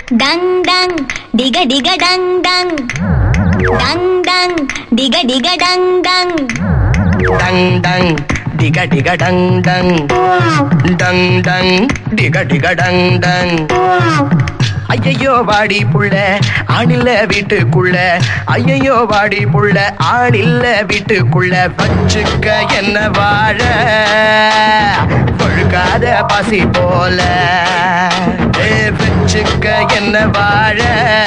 tongue டங் டிக டிக டங் டங் டங் டங் டிக டிக டங் டங் டங் டங் டிக டிக டங் டங் டங் டங் டிக டிக டங் டங் ஐயையோ வாடி புள்ள ஆணில்ல வீட்டுக்குள்ள ஐயையோ வாடி புள்ள ஆணில்ல வீட்டுக்குள்ள வச்சுக்க என்ன வாழ பழுக்காத பசி போல ஏ, வச்சுக்க என்ன வாழ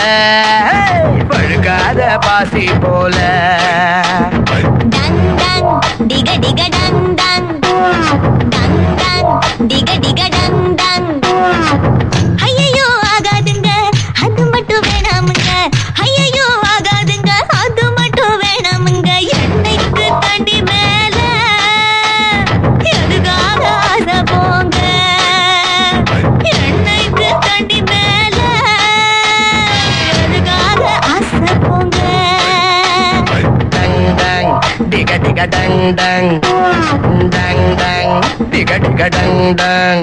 பழுக்காத பாசி போல டங் டங் டிக டிக டங் டங் டங் டங் டிக டிக டங் டங் ஐயையோ ஆகாதுங்க அது மட்டும் வேணாமுங்க ஐயையோ ஆகாதுங்க அது மட்டும் வேணாமுங்க எண்ணெய்க்கு தண்டி மேல எதுக்காக ஆசை போங்க எண்ணெய்க்கு தண்டி மேல எதுக்காக ஆசை போங்க டங் டங் டிக டிக டங் டங் டங் டங் டிக டிக டங் டங்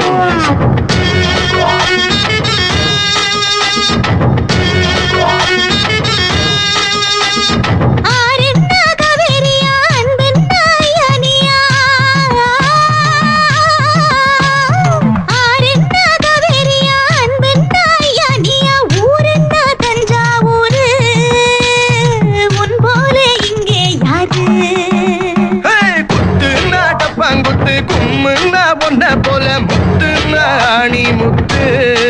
ஆரென்னா கவேரியா அன்பென்னா ஐயானியா ஆரென்னா கவேரியா அன்பென்னா ஐயானியா ஊரென்னா தஞ்சாவூரு முன் போல இங்கே யாரு ஹேய், குத்துன்னா டப்பாங்குத்து கும்முன்னா பொண்ண போல முத்துன்னா ஆணி முத்து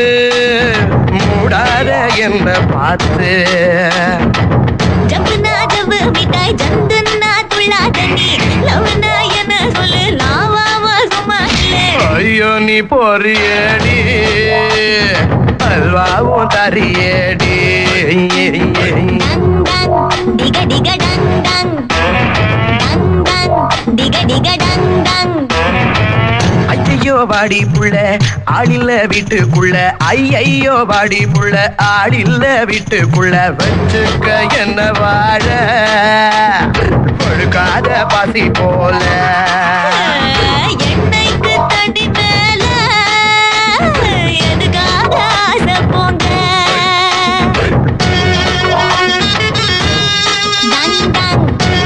மூடாத என்ன பார்த்து ஜப்புனா ஜவ்வு மிட்டாய் ஜந்துன்னா துள்ளாத நீ லவ்னா என்ன சொல்லு லாவாவா சும்மா இல்லை ஐயோ நீ பொறியடி அல்வாவும் தரியடி டங் டங் டிக டிக டங் டங் டங் டங் டிக டிக டங் டங் ஐயையோ வாடி புள்ள ஆளில்ல வீட்டுக்குள்ள ஐயையோ வாடி புள்ள ஆளில்ல வீட்டுக்குள்ள வச்சுக்க என்ன வாழ பொழுக்காத பாசி போல எண்ணெய்க்கு தண்டி மேல எதுக்காக ஆசை போங்க டங் டங்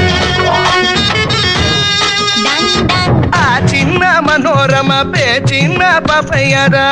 டங் டங் ஆ சின்ன மனோரமா பே சின்ன பப்பையதா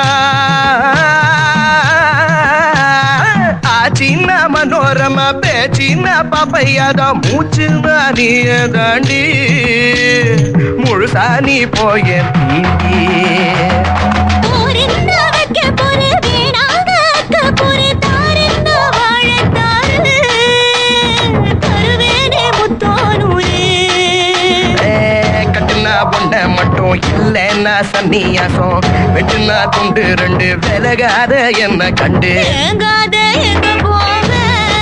ஆ சின்ன மனோரமா பே சின்ன பப்பையதா மூச்சு நீய தாண்டி முழுசா நீ போய தீண்டி போரிந்த வைக்க போற வீணாக அக்க போற தாரிந்த வாழ தாரு தருவேனே முத்தோனூரு ஏ, கட்டுனா பொண்ண மட்டும் இல்லைன்னா சன்னியாசம் வெட்டுனா துண்டு ரெண்டு விலகாத என்ன கண்டு ஏங்காத எங்க போவ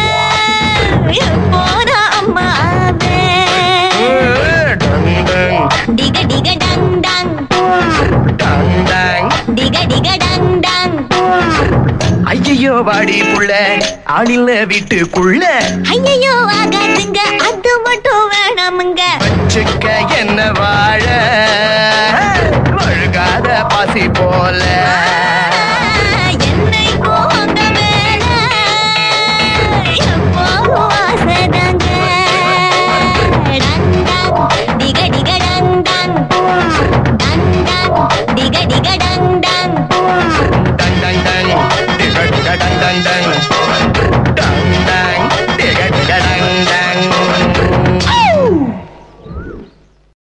எப்போதா அம்மாவே டங் டங் டிக டிக டங் டங் டங் டங் டிக டிக டங் டங் ஐயையோ வாடி புள்ள ஆளில்ல வீட்டுக்குள்ள ஐயையோ ஆகாதுங்க அது மட்டும் வேணாமுங்க வச்சுக்க என்ன வாழ வழுகாத பாசி போல